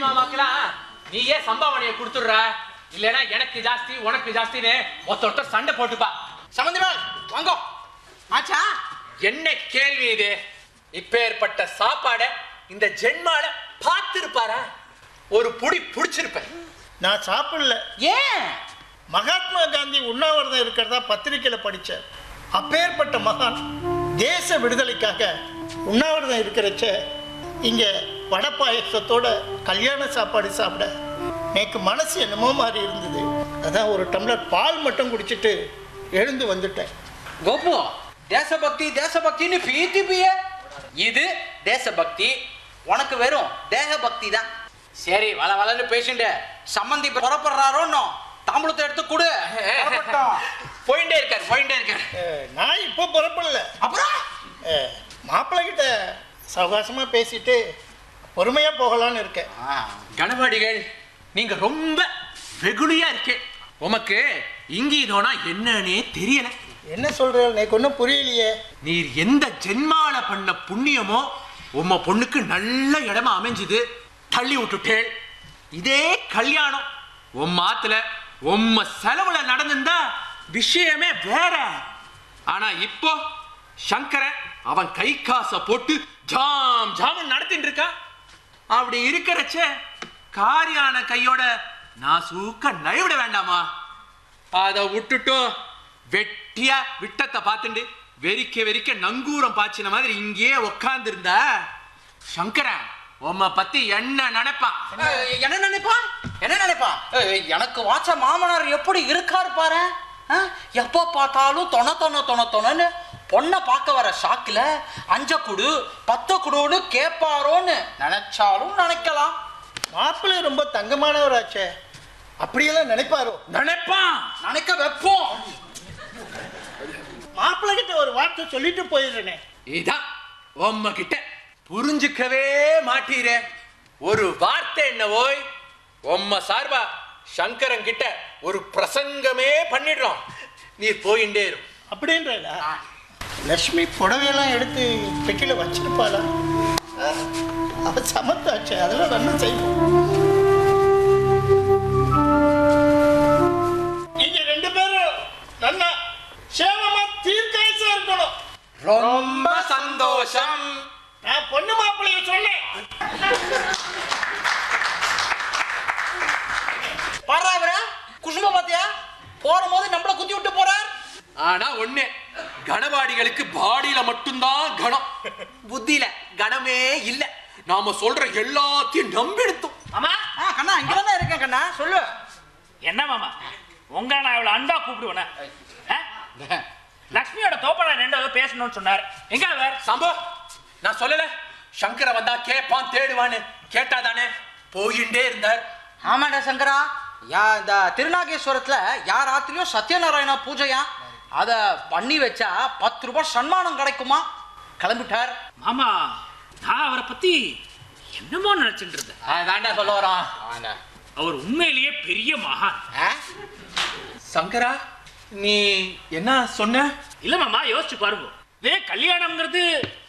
மாமாக்கெல்லாம் நீயே சம்பாவனையை கொடுத்துடுற இல்லைன்னா எனக்கு ஜாஸ்தி உனக்கு ஜாஸ்தின்னு ஒருத்தர் ஒருத்தர் சண்டை போட்டுப்பா சம்பந்திமால் வாங்கோ ஆச்சா என்ன கேள்வி இது இப்பேற்பட்ட சாப்பாட இந்த ஜென்மால பார்த்திருப்பாரா ஒரு புடி புடிச்சிருப்பேன் நான் சாப்பிடல ஏன் மகாத்மா காந்தி உண்ணாவிரதம் இருக்கிறதா பத்திரிக்கையில் படித்தேன் அப்பேற்பட்ட மகான் தேச விடுதலைக்காக உண்ணாவிரதம் இருக்கிறச்ச இங்கே வடை பாயசத்தோட கல்யாண சாப்பாடு சாப்பிட எனக்கு மனசு என்னமோ மாதிரி இருந்தது அதான் ஒரு டம்ளர் பால் மட்டும் குடிச்சிட்டு எழுந்து வந்துட்டேன் கோபு தேசபக்தி தேசபக்தின்னு பீத்தி பிய இது தேசபக்தி உனக்கு வெறும் தேக பக்தி தான் சரி வள வளன்னு பேசிட்டு சம்மந்தி புறப்படுறாரோன்னோ தாம்பூலத்தை எடுத்து கொடு புறப்பட்டோம். போயிட்டே இருக்காரு போயிட்டே இருக்காரு அஹ், நான் இப்போ புறப்படல அப்புறம் அஹ், மாப்பிள்ளை கிட்ட சவகாசமாக பேசிட்டு பொறுமையாக போகலான்னு இருக்கேன் ஆ, கணவாடிகள் நீங்க ரொம்ப வெகுளியா இருக்கு உமக்கு இங்கீதோனா என்னன்னே தெரியல என்ன சொல்கிறேன் எனக்கு ஒன்றும் புரியலையே நீர் எந்த ஜென்மால பண்ண புண்ணியமோ உம்ம பொண்ணுக்கு நல்ல இடமா அமைஞ்சுது தள்ளி விட்டுட்டேள் இதே கல்யாணம் உம்ம ஆத்துல உம்ம செலவுல நடந்திருந்தா விஷயமே வேற ஆனா இப்போ சங்கரன் அவன் கை காசை போட்டு ஜாம் ஜாம் நடத்திட்டு இருக்கான் அப்படி இருக்கிறச்ச காரியான கையோட நான் சூக்க நழுவிட வேண்டாமா அதை விட்டுட்டு வெட்டியா விட்டத்தை பார்த்துண்டு வெறிக்க வெறிக்க நங்கூரம் பாய்ச்சின மாதிரி இங்கேயே உக்காந்துருந்தா சங்கரன் உம்மை பத்தி என்ன நினைப்பான் ஏய், என்ன நினைப்பா என்ன நினைப்பா ஏய், எனக்கு வாச்ச மாமனார் எப்படி இருக்காரு பாரு ஆ? எப்போ பார்த்தாலும் தொண தொண தொண தொணன்னு பொண்ணை பார்க்க வர ஷாக்கில் அஞ்ச குடு பத்த குடுன்னு கேட்பாரோன்னு நினைச்சாலும் நினைக்கலாம் மாப்பிள்ளை ரொம்ப தங்கமானவராச்சே அப்படியெல்லாம் நினைப்பாரோ நினைப்பான் நினைக்க வைப்போம் மாப்பிள்ளை கிட்ட ஒரு வார்த்தை சொல்லிட்டு போயிடுறேனே இதான் உம்ம கிட்ட புரிஞ்சுக்கவே மாட்டீரே ஒரு வார்த்தை என்ன ஓய் உம்ம சார்பா சங்கரன் கிட்ட ஒரு பிரசங்கமே பண்ணிடுறோம் நீ போயிண்டே இரு அப்படின்றா லக்ஷ்மி புடவையெல்லாம் எடுத்து பெட்டியில் வச்சிருப்பாளா ஆ, அவ சமத்தாச்சே அதெல்லாம் நல்லா செய்வோம் நீங்க ரெண்டு பேரும் நல்லா சேமமா தீர்க்காயசா இருக்கணும் ரொம்ப சந்தோஷம் நான் பொண்ணு மாப்பிள்ளைய சொன்னேன் பாடுறா இவர குசும்ப பாத்தியா போகும்போது நம்மள குத்தி விட்டு போறார் ஆனா ஒண்ணு கனவாடிகளுக்கு பாடியில மட்டும்தான் கணம் புத்தியில கணமே இல்ல நாம சொல்ற எல்லாத்தையும் நம்பிடுத்தோம் மாமா ஆ கண்ணா இங்க தானே இருக்கேன் கண்ணா சொல்லு என்ன மாமா உங்க நான் இவ்வளவு அன்பா கூப்பிடுவேன லக்ஷ்மியோட தோப்பட ரெண்டாவது பேசணும்னு சொன்னார் எங்க அவர் சம்போ நான் சொல்லல சங்கர வந்தா கேட்பான் தேடுவான்னு கேட்டாதானே போயிண்டே இருந்தார் ஆமாடா சங்கரா யா இந்த திருநாகேஸ்வரத்துல யார் ஆத்திலையும் சத்யநாராயணா பூஜையா அத பண்ணி வச்சா பத்து ரூபாய் சன்மானம் கிடைக்குமா கிளம்பிட்டார் மாமா நான் அவரை பத்தி என்னமோ நினைச்சிட்டு இருந்தேன் அதான்டா சொல்ல வரான் அவர் உண்மையிலேயே பெரிய மகான் ஆ? சங்கரா நீ என்ன சொன்ன இல்ல மாமா யோசிச்சு பாருங்க இதே கல்யாணம்ங்கிறது